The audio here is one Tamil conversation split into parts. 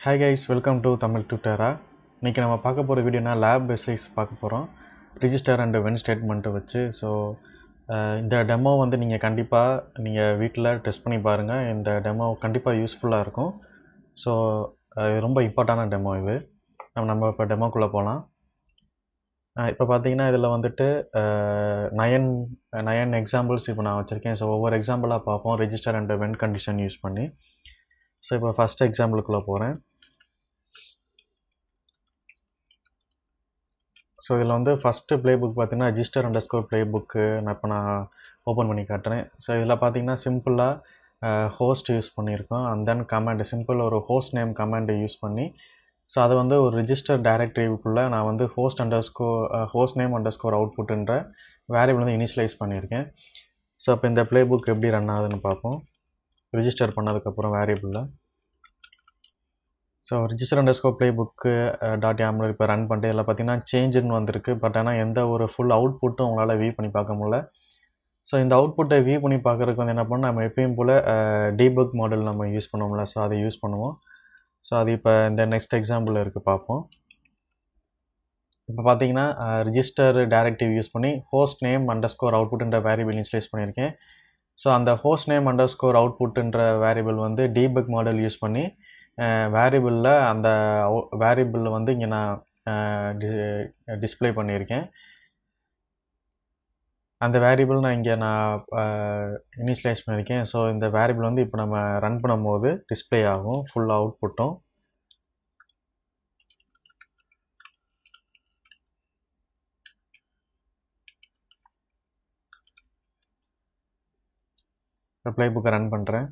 hi guys welcome to Tamil டுட்டரா இன்றைக்கி நம்ம பார்க்க போகிற வீடியோனா லேப் எஸ்ஐஸ் பார்க்க போகிறோம் ரிஜிஸ்டர் அண்ட் வென் ஸ்டேட்மெண்ட்டை வச்சு ஸோ இந்த டெமோ வந்து நீங்கள் கண்டிப்பாக நீங்கள் வீட்டில் டெஸ்ட் பண்ணி பாருங்கள் இந்த டெமோ கண்டிப்பாக யூஸ்ஃபுல்லாக இருக்கும் ஸோ இது ரொம்ப இம்பார்ட்டான டெமோ இது நம்ம நம்ம இப்போ டெமோக்குள்ளே போகலாம் இப்போ பார்த்தீங்கன்னா இதில் வந்துட்டு நயன் நயன் எக்ஸாம்பிள்ஸ் இப்போ நான் வச்சுருக்கேன் ஸோ ஒவ்வொரு எக்ஸாம்பிளாக பார்ப்போம் register and when condition use பண்ணி ஸோ இப்போ ஃபஸ்ட் எக்ஸாம்பிளுக்குள்ளே போகிறேன் ஸோ இதில் வந்து ஃபஸ்ட்டு ப்ளே புக் பார்த்தீங்கன்னா register underscore playbook நான் இப்போ நான் ஓப்பன் பண்ணி காட்டுறேன் ஸோ இதில் பார்த்தீங்கன்னா சிம்பிளாக ஹோஸ்ட் யூஸ் பண்ணியிருக்கோம் அண்ட் தென் கமாண்ட் சிம்பிள் ஒரு ஹோஸ்ட் நேம் கமாண்டை யூஸ் பண்ணி ஸோ அது வந்து ஒரு ரிஜிஸ்டர் டைரக்டரிக்குள்ளே நான் வந்து host underscore host name underscore அவுட்புட்டுன்ற வேரியபிள் வந்து இனிஷியலைஸ் பண்ணியிருக்கேன் ஸோ இப்போ இந்த ப்ளே புக் எப்படி ரன் ஆகுதுன்னு பார்ப்போம் ரிஜிஸ்டர் பண்ணதுக்கப்புறம் வேரியபிளில் so register underscore playbook dot யாமில் இப்போ ரன் பண்ணிட்டு இதில் பார்த்தீங்கன்னா சேஞ்சுன்னு வந்திருக்கு பட் ஆனால் எந்த ஒரு ஃபுல் அவுட்புட்டும் உங்களால் வியூ பண்ணி பார்க்க முடியல ஸோ இந்த அவுட்புட்டை வியூ பண்ணி பார்க்குறதுக்கு வந்து என்ன பண்ணோம் நம்ம எப்பயும் போல் டீபக் மாடல் நம்ம யூஸ் பண்ணுவோம்ல ஸோ அதை யூஸ் பண்ணுவோம் ஸோ அது இப்போ இந்த நெக்ஸ்ட் எக்ஸாம்பிள் இருக்குது பார்ப்போம் இப்போ பார்த்தீங்கன்னா ரிஜிஸ்டர் டைரக்டிவ் யூஸ் பண்ணி ஹோஸ்ட் நேம் அண்டர் ஸ்கோர் அவுட்புட்ன்ற வேரியபிள் இன்ஸ்லைஸ் பண்ணியிருக்கேன் ஸோ அந்த ஹோஸ்ட் நேம் அண்டர் ஸ்கோர் அவுட்புட்ன்ற வேரியபிள் வந்து டீபக் மாடல் யூஸ் பண்ணி வேரியபிளில் அந்த வேரியபிள் வந்து இங்கே நான் டிஸ்பிளே பண்ணியிருக்கேன் அந்த வேரியபிள் நான் இங்கே நான் இனிஷியலைஸ் பண்ணியிருக்கேன் ஸோ இந்த வேரியபிள் வந்து இப்போ நம்ம ரன் பண்ணும்போது டிஸ்பிளே ஆகும் ஃபுல் அவுட்புட்டும் ப்ளே புக்கை ரன் பண்ணுறேன்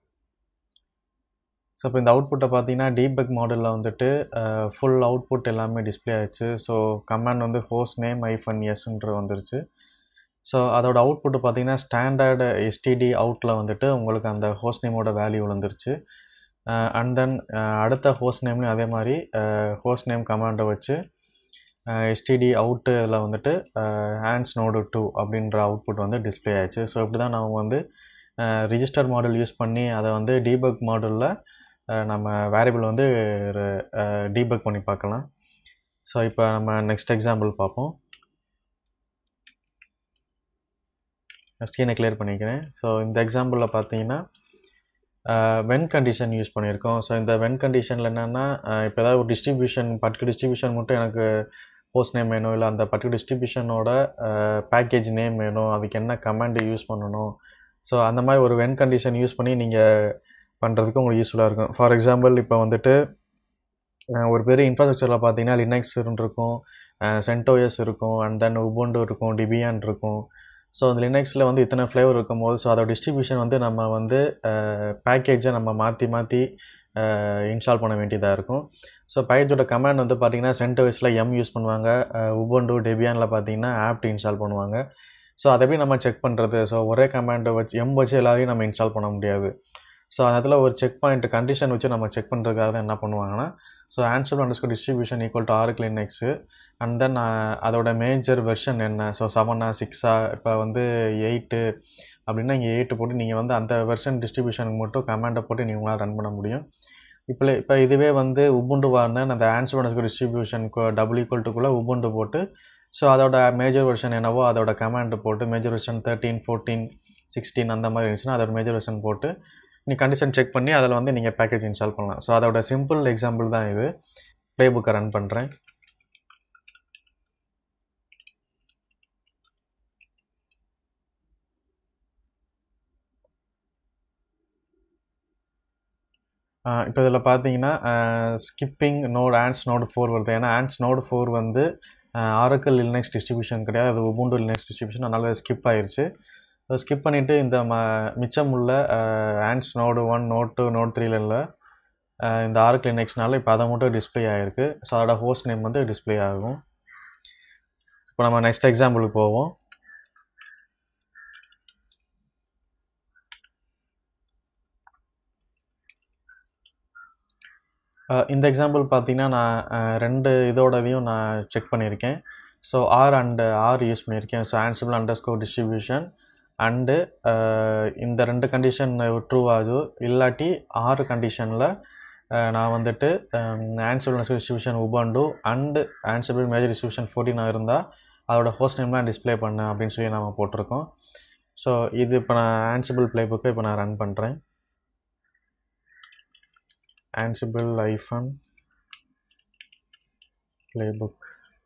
ஸோ இப்போ இந்த அவுட்புட்டை பார்த்தீங்கன்னா டீபக் மாடலில் வந்துட்டு ஃபுல் அவுட்புட் எல்லாமே டிஸ்பிளே ஆயிடுச்சு ஸோ கமாண்ட் வந்து ஹோஸ்ட் நேம் ஐஃபன் எஸ்ன்ற வந்துருச்சு ஸோ அதோட அவுட்புட்டு பார்த்தீங்கன்னா ஸ்டாண்டர்டு எஸ்டிடி அவுட்டில் வந்துட்டு உங்களுக்கு அந்த ஹோஸ்ட் நேமோட வேல்யூ விழுந்துருச்சு அண்ட் தென் அடுத்த ஹோஸ்ட் நேம்லையும் அதே மாதிரி ஹோஸ்ட் நேம் கமாண்டை வச்சு எஸ்டிடி அவுட்டு இதில் வந்துட்டு ஹேண்ட்ஸ் நோடு டூ அப்படின்ற அவுட்புட் வந்து டிஸ்பிளே ஆயிடுச்சு ஸோ இப்படி தான் நம்ம வந்து ரிஜிஸ்டர் மாடல் யூஸ் பண்ணி அதை வந்து டீபக் மாடலில் நம்ம வேரியபிள் வந்து டீபக் பண்ணி பார்க்கலாம் ஸோ இப்போ நம்ம நெக்ஸ்ட் எக்ஸாம்பிள் பார்ப்போம் ஸ்க்ரீனை கிளியர் பண்ணிக்கிறேன் ஸோ இந்த எக்ஸாம்பிளில் பார்த்தீங்கன்னா வென் கண்டிஷன் யூஸ் பண்ணியிருக்கோம் ஸோ இந்த வென் கண்டிஷனில் என்னென்னா இப்போ ஏதாவது ஒரு டிஸ்ட்ரிபியூஷன் பர்டிகுலர் டிஸ்ட்ரிபியூஷன் மட்டும் எனக்கு போஸ்ட் நேம் வேணும் இல்லை அந்த பர்டிகுலர் டிஸ்ட்ரிபியூஷனோட பேக்கேஜ் நேம் வேணும் அதுக்கு என்ன கமாண்டு யூஸ் பண்ணணும் ஸோ அந்த மாதிரி ஒரு வென் கண்டிஷன் யூஸ் பண்ணி நீங்கள் பண்ணுறதுக்கு உங்களுக்கு யூஸ்ஃபுல்லாக இருக்கும் ஃபார் எக்ஸாம்பிள் இப்போ வந்துட்டு ஒரு பெரிய இன்ஃப்ராஸ்ட்ரக்சரில் பார்த்தீங்கன்னா லினக்ஸ் இருக்கும் சென்டோயஸ் இருக்கும் அண்ட் தென் உபுண்டு இருக்கும் டிபியான் இருக்கும் ஸோ அந்த லினக்ஸில் வந்து இத்தனை ஃப்ளேவர் இருக்கும்போது ஸோ அதோட டிஸ்ட்ரிபியூஷன் வந்து நம்ம வந்து பேக்கேஜை நம்ம மாற்றி மாற்றி இன்ஸ்டால் பண்ண வேண்டியதாக இருக்கும் ஸோ பேக்கேஜோட கமாண்ட் வந்து பார்த்திங்கன்னா சென்டோயஸில் எம் யூஸ் பண்ணுவாங்க உபுண்டு டெபியானில் பார்த்தீங்கன்னா ஆப்ட் இன்ஸ்டால் பண்ணுவாங்க ஸோ அதை எப்படி நம்ம செக் பண்ணுறது ஸோ ஒரே கமாண்டை வச்சு எம் வச்சு எல்லாரையும் நம்ம இன்ஸ்டால் பண்ண முடியாது ஸோ அந்த இடத்துல ஒரு செக் பாயிண்ட் கண்டிஷன் வச்சு நம்ம செக் பண்ணுறதுக்காக தான் என்ன பண்ணுவாங்கன்னா so ansible underscore distribution equal to ஆறு கிளினிக்ஸு அண்ட் தென் அதோட மேஜர் வெர்ஷன் என்ன ஸோ செவனா சிக்ஸா இப்போ வந்து எயிட்டு அப்படின்னா இங்கே எயிட்டு போட்டு நீங்கள் வந்து அந்த வெர்ஷன் டிஸ்ட்ரிபியூஷனுக்கு மட்டும் கமாண்டை போட்டு நீங்கள் உங்களால் ரன் பண்ண முடியும் இப்போ இப்போ இதுவே வந்து உபுண்டுவான அந்த ஆன்சர் அண்டர்ஸ்கோர் டிஸ்ட்ரிபியூஷனுக்கு டபுள் ஈக்குவல் டுக்குள்ளே உபுண்டு போட்டு ஸோ அதோட மேஜர் வெர்ஷன் என்னவோ அதோட கமாண்ட் போட்டு major version thirteen fourteen sixteen அந்த மாதிரி இருந்துச்சுன்னா அதோட மேஜர் வெர்ஷன் போட்டு நீ கண்டிஷன் செக் பண்ணி அதில் வந்து நீங்கள் பேக்கேஜ் இன்ஸ்டால் பண்ணலாம் ஸோ அதோட சிம்பிள் எக்ஸாம்பிள் தான் இது ப்ளே புக்கை ரன் பண்ணுறேன் இப்போ இதில் பார்த்தீங்கன்னா ஸ்கிப்பிங் நோட் ஆன்ஸ் நோடு ஃபோர் வருது ஏன்னா ஆன்ஸ் நோடு ஃபோர் வந்து ஆரக்கல் லினக்ஸ் டிஸ்ட்ரிபியூஷன் கிடையாது அது உபுண்டு லினக்ஸ் டிஸ்ட்ரிபியூஷன் அதனால் ஸ்கிப் ஆயிடுச்சு ஸ்கிப் பண்ணிவிட்டு இந்த ம மிச்சம் உள்ள ஆன்ஸ் node one node two node த்ரீல இல்லை இந்த ஆர்க் லினக்ஸ்னால இப்போ அதை மட்டும் டிஸ்பிளே ஆகிருக்கு ஸோ அதோட ஹோஸ்ட் நேம் வந்து டிஸ்பிளே ஆகும் இப்போ நம்ம நெக்ஸ்ட் எக்ஸாம்பிளுக்கு போவோம் இந்த எக்ஸாம்பிள் பார்த்தீங்கன்னா நான் ரெண்டு இதோடதையும் நான் செக் பண்ணியிருக்கேன் so or and or use பண்ணியிருக்கேன் so ansible underscore distribution and இந்த ரெண்டு கண்டிஷன் ட்ரூ ஆகுது இல்லாட்டி ஆறு கண்டிஷனில் நான் வந்துட்டு ansible distribution Ubuntu and ansible major distribution ஃபோர்டீனாக இருந்தால் அதோட ஹோஸ்ட் நேம்லாம் டிஸ்பிளே பண்ணேன் அப்படின்னு சொல்லி நம்ம போட்டிருக்கோம் ஸோ இது இப்போ நான் ஆன்சிபிள் பிளேபுக்கை இப்போ நான் ரன் பண்ணுறேன் ஆன்சிபிள் ஐஃபன் பிளேபுக்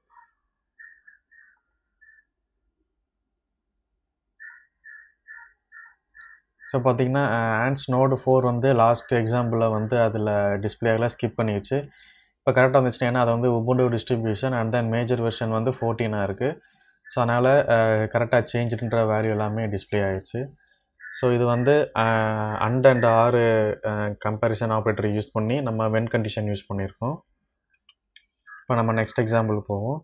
ஸோ பார்த்தீங்கன்னா ஆன்ஸ் நோடு ஃபோர் வந்து லாஸ்ட் எக்ஸாம்பிளில் வந்து அதில் டிஸ்பிளே ஆகல ஸ்கிப் பண்ணிடுச்சு இப்போ கரெக்டாக வந்துச்சுன்னா ஏன்னா அது வந்து Ubuntu distribution and then major version வந்து ஃபோர்டீனாக இருக்குது ஸோ அதனால் கரெக்டாக சேஞ்சுன்ற வேல்யூ எல்லாமே டிஸ்பிளே ஆயிடுச்சு ஸோ இது வந்து அண்ட் அண்ட் ஆறு கம்பேரிசன் ஆப்ரேட்டர் யூஸ் பண்ணி நம்ம வென் கண்டிஷன் யூஸ் பண்ணியிருக்கோம் இப்போ நம்ம நெக்ஸ்ட் எக்ஸாம்பிள் போவோம்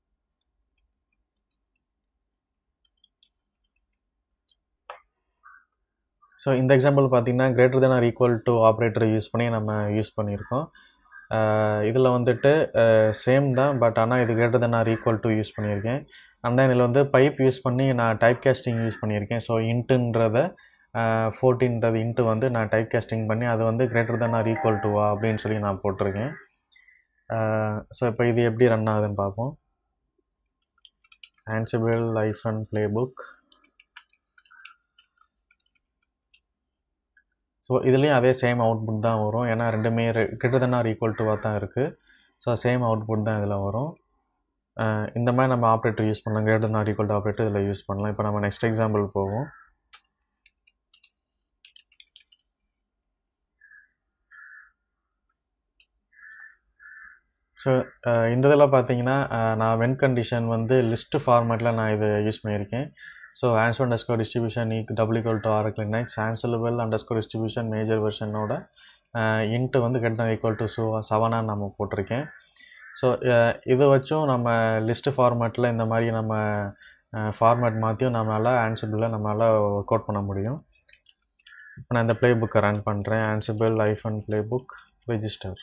ஸோ இந்த எக்ஸாம்பிள் பார்த்தீங்கன்னா greater than or equal to operator use பண்ணி நம்ம யூஸ் பண்ணியிருக்கோம் இதில் வந்துட்டு சேம் தான் பட் ஆனால் இது greater than or equal to use பண்ணியிருக்கேன் அண்ட் தென் இதில் வந்து பைப் யூஸ் பண்ணி நான் டைப் கேஸ்டிங் யூஸ் பண்ணியிருக்கேன் ஸோ இன்ட்டுன்றத ஃபோர்டீன்றது இன்ட்டு வந்து நான் டைப் கேஸ்டிங் பண்ணி அது வந்து கிரேட்டர் தென் ஆர் ஈக்குவல் டுவா அப்படின்னு சொல்லி நான் போட்டிருக்கேன் ஸோ இப்போ இது எப்படி ரன் ஆகுதுன்னு பார்ப்போம் ஆன்சிபிள் ஐஃபன் பிளேபுக் ஸோ இதுலேயும் அதே சேம் அவுட்புட் தான் வரும் ஏன்னா ரெண்டுமே கிட்ட தன் ஆர் ஈக்குவல் டுவாக தான் இருக்குது ஸோ சேம் அவுட்புட் தான் இதில் வரும் இந்த மாதிரி நம்ம ஆப்ரேட்டர் யூஸ் பண்ணலாம் greater than or equal to operator இதில் யூஸ் பண்ணலாம் இப்போ நம்ம நெக்ஸ்ட் எக்ஸாம்பிள் போவோம் ஸோ இந்த இதில் பார்த்தீங்கன்னா நான் வென் கண்டிஷன் வந்து லிஸ்ட் ஃபார்மேட்டில் நான் இது யூஸ் பண்ணியிருக்கேன் so ansible underscore distribution ஈக் டபுள் ஈக்குவல் டு ஆர் கிளினெக்ஸ் ansible underscore distribution major வெர்ஷனோட இன்ட்டு வந்து கெட்டன் ஈக்குவல் டு ஸோ செவனாக நம்ம போட்டிருக்கேன் ஸோ இதை வச்சும் நம்ம லிஸ்ட்டு ஃபார்மேட்டில் இந்த மாதிரி நம்ம ஃபார்மேட் மாற்றியும் நம்மளால் ஆன்சபிளில் நம்மளால் ஒர்க் அவுட் பண்ண முடியும் இப்போ நான் இந்த ப்ளே புக்கை ரன் பண்ணுறேன் ஆன்சபிள் ஐஃபன் ப்ளே புக் ரெஜிஸ்டர்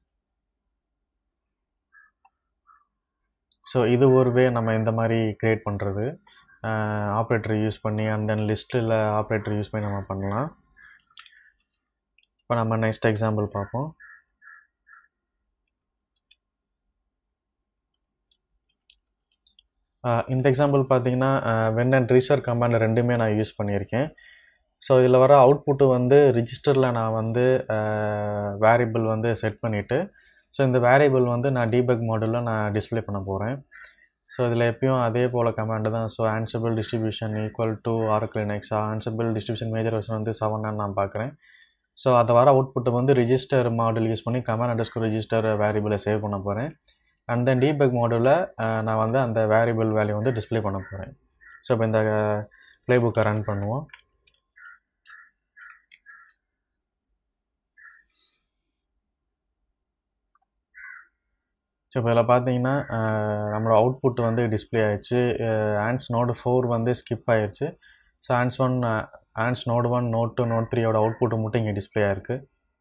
ஸோ இது ஒரு வே நம்ம இந்த மாதிரி க்ரியேட் பண்ணுறது ஆப்ரேட்டர் யூஸ் பண்ணி அண்ட் தென் லிஸ்ட்டில் ஆப்ரேட்டர் யூஸ் பண்ணி நம்ம பண்ணலாம் இப்போ நம்ம நெக்ஸ்ட் எக்ஸாம்பிள் பார்ப்போம் இந்த எக்ஸாம்பிள் பார்த்தீங்கன்னா வென் அண்ட் ரீசர் கமாண்ட் ரெண்டுமே நான் யூஸ் பண்ணியிருக்கேன் ஸோ இதில் வர அவுட்புட்டு வந்து ரிஜிஸ்டரில் நான் வந்து வேரியபிள் வந்து செட் பண்ணிவிட்டு ஸோ இந்த வேரியபிள் வந்து நான் டீபக் மாடலில் நான் டிஸ்பிளே பண்ண போகிறேன் ஸோ இதில் எப்பயும் அதே போல் கமாண்டு தான் so ansible distribution equal to Oracle Linux ansible distribution major version வந்து செவனாக நான் பார்க்குறேன் ஸோ அதை வர அவுட்புட்டை வந்து ரிஜிஸ்டர் மாடல் யூஸ் பண்ணி கமாண்ட் அண்டர்ஸ்கோர் ரிஜிஸ்டர் வேரியபிளை சேவ் பண்ண போகிறேன் அண்ட் தென் டீபக் மாடலில் நான் வந்து அந்த வேரியபிள் வேல்யூ வந்து டிஸ்பிளே பண்ண போகிறேன் ஸோ இப்போ இந்த ப்ளே புக்கை ரன் பண்ணுவோம் ஸோ இப்போ இதில் பார்த்தீங்கன்னா நம்மளோட அவுட்புட் வந்து டிஸ்பிளே ஆயிடுச்சு ஆன்ஸ் நோடு ஃபோர் வந்து ஸ்கிப் ஆயிடுச்சு ஸோ ஆன்ஸ் ஒன் ஆன்ஸ் node one node two node த்ரீயோட அவுட்புட் மட்டும் இங்கே டிஸ்பிளே ஆயிருக்கு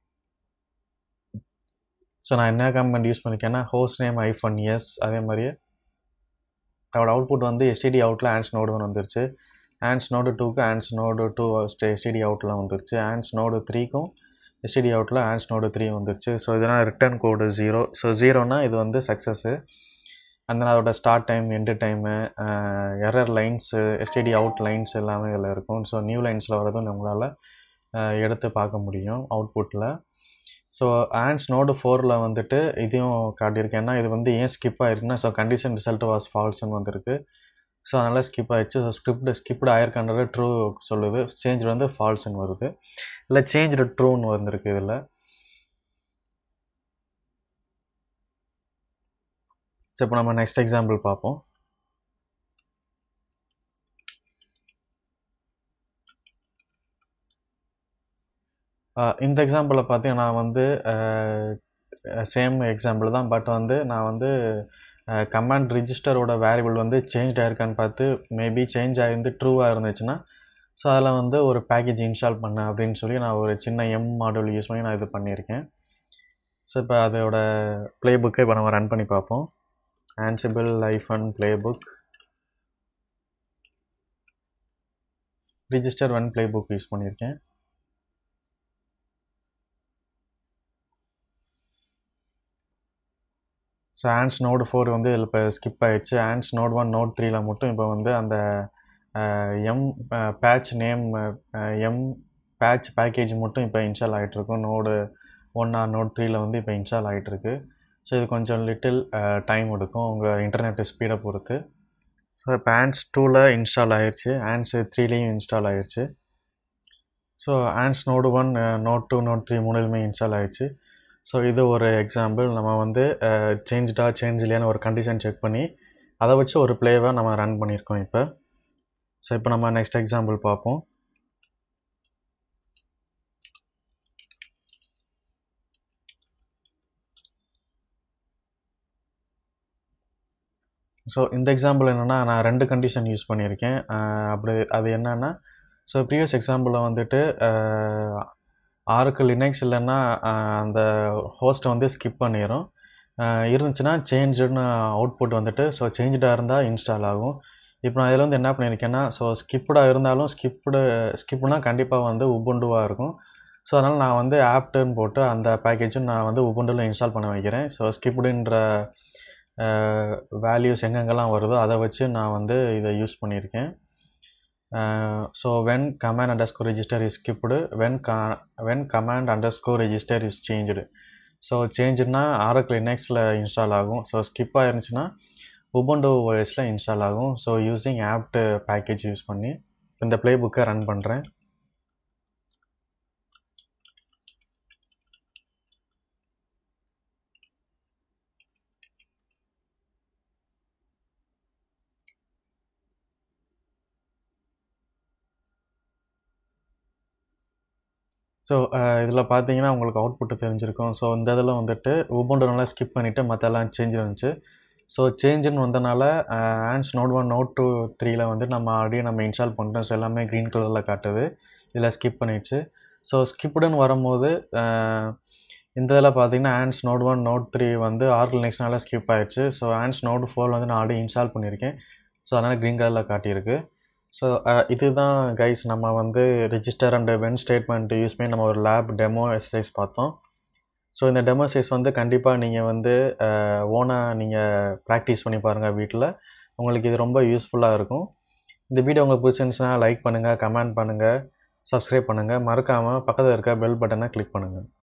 ஸோ நான் என்ன கமெண்ட் யூஸ் பண்ணியிருக்கேன்னா ஹோஸ்ட் நேம் ஐஃபோன் எஸ் அதே மாதிரியே அதோட அவுட்புட் வந்து எஸ்டிடி அவுட்டில் ஆன்ஸ் நோடு ஒன் வந்துருச்சு ஆன்ஸ் நோடு டூக்கு ஆன்ஸ் நோடு டூ எஸ்டிடி அவுட்டில் வந்துருச்சு ஆன்ஸ் நோடு த்ரீக்கும் எஸ்டிடி அவுட்டில் ஆன்ஸ் நோடு த்ரீ வந்துருச்சு ஸோ இதெல்லாம் ரிட்டர்ன் கோடு ஜீரோ ஸோ ஜீரோனா இது வந்து சக்ஸஸ்ஸு அந்த அதோட start time end time error lines STD out lines எல்லாமே இதில் இருக்கும் ஸோ நியூ லைன்ஸில் வரதும் நம்மளால் எடுத்து பார்க்க முடியும் அவுட்புட்டில் ஸோ ஆன்ஸ் நோடு ஃபோரில் வந்துட்டு இதையும் காட்டியிருக்கேன் ஏன்னா இது வந்து ஏன் ஸ்கிப் ஆயிருக்குன்னா ஸோ கண்டிஷன் ரிசல்ட் வாஸ் ஃபால்ஸ்னு வந்திருக்கு ஸோ அதனால் ஸ்கிப் ஆயிடுச்சு ஸோ ஸ்கிரிப்ட் ஸ்கிப்டு ஆயிருக்கான்றது ட்ரூ சொல்லுது சேஞ்ச் வந்து ஃபால்ஸ்னு வருது இல்லை சேஞ்ச் ட்ரூன்னு வந்திருக்கு இதில் ஸோ இப்போ நம்ம நெக்ஸ்ட் எக்ஸாம்பிள் பார்ப்போம் இந்த எக்ஸாம்பிளை பார்த்தீங்கன்னா நான் வந்து சேம் எக்ஸாம்பிள் தான் பட் வந்து நான் வந்து கமாண்ட் ரிஜிஸ்டரோட வேரியபிள் வந்து சேஞ்ச் ஆயிருக்கான்னு பார்த்து மேபி சேஞ்ச் ஆகிருந்து ட்ரூவாக இருந்துச்சுன்னா ஸோ அதில் வந்து ஒரு பேக்கேஜ் இன்ஸ்டால் பண்ணேன் அப்படின்னு சொல்லி நான் ஒரு சின்ன எம் மாடல் யூஸ் பண்ணி நான் இது பண்ணியிருக்கேன் ஸோ இப்போ அதோட ப்ளே புக்கை இப்போ நம்ம ரன் பண்ணி பார்ப்போம் ansible hyphen playbook register one playbook use பண்ணியிருக்கேன் ஸோ ஆன்ஸ் நோடு ஃபோர் வந்து இதில் இப்போ ஸ்கிப் ஆயிடுச்சு ஆன்ஸ் நோட் ஒன் நோட் த்ரீல மட்டும் இப்போ வந்து அந்த M patch name M patch package மட்டும் இப்போ இன்ஸ்டால் ஆகிட்டுருக்கும் நோடு ஒன் ஆர் நோட் த்ரீல வந்து இப்போ இன்ஸ்டால் ஆகிட்டுருக்கு ஸோ இது கொஞ்சம் லிட்டில் டைம் எடுக்கும் உங்கள் இன்டர்நெட் ஸ்பீடை பொறுத்து ஸோ இப்போ ஆன்ஸ் டூவில் இன்ஸ்டால் ஆயிடுச்சு ஆன்ஸ் த்ரீலேயும் இன்ஸ்டால் ஆயிடுச்சு ஸோ ஆன்ஸ் node one node two node three மூணுலையுமே இன்ஸ்டால் ஆயிடுச்சு ஸோ இது ஒரு எக்ஸாம்பிள் நம்ம வந்து சேஞ்ச்டா சேஞ்ச் இல்லையான்னு ஒரு கண்டிஷன் செக் பண்ணி அதை வச்சு ஒரு ப்ளேவை நம்ம ரன் பண்ணியிருக்கோம் இப்போ ஸோ இப்போ நம்ம நெக்ஸ்ட் எக்ஸாம்பிள் பார்ப்போம் ஸோ இந்த எக்ஸாம்பிள் என்னென்னா நான் ரெண்டு கண்டிஷன் யூஸ் பண்ணியிருக்கேன் அப்படி அது என்னென்னா ஸோ ப்ரீவியஸ் எக்ஸாம்பிளில் வந்துட்டு ஆருக்கு லினக்ஸ் இல்லைன்னா அந்த ஹோஸ்ட்டை வந்து ஸ்கிப் பண்ணிடும் இருந்துச்சுன்னா சேஞ்சுன்னு அவுட்புட் வந்துட்டு ஸோ சேஞ்சுடாக இருந்தால் இன்ஸ்டால் ஆகும் இப்போ நான் இதில் வந்து என்ன பண்ணியிருக்கேன்னா ஸோ ஸ்கிப்டாக இருந்தாலும் ஸ்கிப்டு ஸ்கிப்னா கண்டிப்பாக வந்து உபுண்டுவாக இருக்கும் ஸோ அதனால் நான் வந்து ஆப்டுன்னு போட்டு அந்த பேக்கேஜும் நான் வந்து உபுண்டில் இன்ஸ்டால் பண்ண வைக்கிறேன் ஸோ ஸ்கிப்டுன்ற வேல்யூஸ் எங்கெங்கெல்லாம் வருதோ அதை வச்சு நான் வந்து இதை யூஸ் பண்ணியிருக்கேன் so when command underscore register is skipped when க when command underscore register is changed so சேஞ்சுனா ஆரக் லினக்ஸில் இன்ஸ்டால் ஆகும் ஸோ ஸ்கிப் ஆயிருந்துச்சுன்னா உபுண்டு ஓஎஸில் இன்ஸ்டால் ஆகும் so using apt package use பண்ணி இந்த ப்ளே புக்கை ரன் பண்ணுறேன் ஸோ இதில் பார்த்தீங்கன்னா உங்களுக்கு அவுட்புட்டு தெரிஞ்சிருக்கும் ஸோ இந்த இதில் வந்துட்டு உபுண்டு நல்லா ஸ்கிப் பண்ணிவிட்டு மற்றெல்லாம் சேஞ்ச் இருந்துச்சு ஸோ சேஞ்சுன்னு வந்தனால ஆன்ஸ் நோட் ஒன் நோட் டூ த்ரீல வந்து நம்ம ஆல்ரெடி நம்ம இன்ஸ்டால் பண்ணிட்டோம் ஸோ எல்லாமே க்ரீன் கலரில் காட்டுது இதில் ஸ்கிப் பண்ணிடுச்சு ஸோ ஸ்கிப்டுன்னு வரும்போது இந்த இதில் பார்த்தீங்கன்னா ஆன்ஸ் நோட் ஒன் நோட் த்ரீ வந்து ஆர்க் நெக்ஸ்ட்னால ஸ்கிப் ஆயிடுச்சு ஸோ ஆன்ஸ் நோட் ஃபோர் வந்து நான் ஆல்ரெடி இன்ஸ்டால் பண்ணியிருக்கேன் ஸோ அதனால் க்ரீன் கலரில் காட்டியிருக்கு ஸோ இதுதான் கைஸ் நம்ம வந்து register and when statement use பண்ணி நம்ம ஒரு லேப் டெமோ எக்ஸசைஸ் பார்த்தோம் ஸோ இந்த டெமோ எக்ஸசைஸ் வந்து கண்டிப்பாக நீங்கள் வந்து ஓனாக நீங்கள் ப்ராக்டிஸ் பண்ணி பாருங்கள் வீட்டில் உங்களுக்கு இது ரொம்ப யூஸ்ஃபுல்லாக இருக்கும் இந்த வீடியோ உங்களுக்கு பிடிச்சிருந்துச்சுன்னா லைக் பண்ணுங்கள் கமெண்ட் பண்ணுங்கள் சப்ஸ்கிரைப் பண்ணுங்கள் மறக்காமல் பக்கத்தில் இருக்க பெல் பட்டனை கிளிக் பண்ணுங்கள்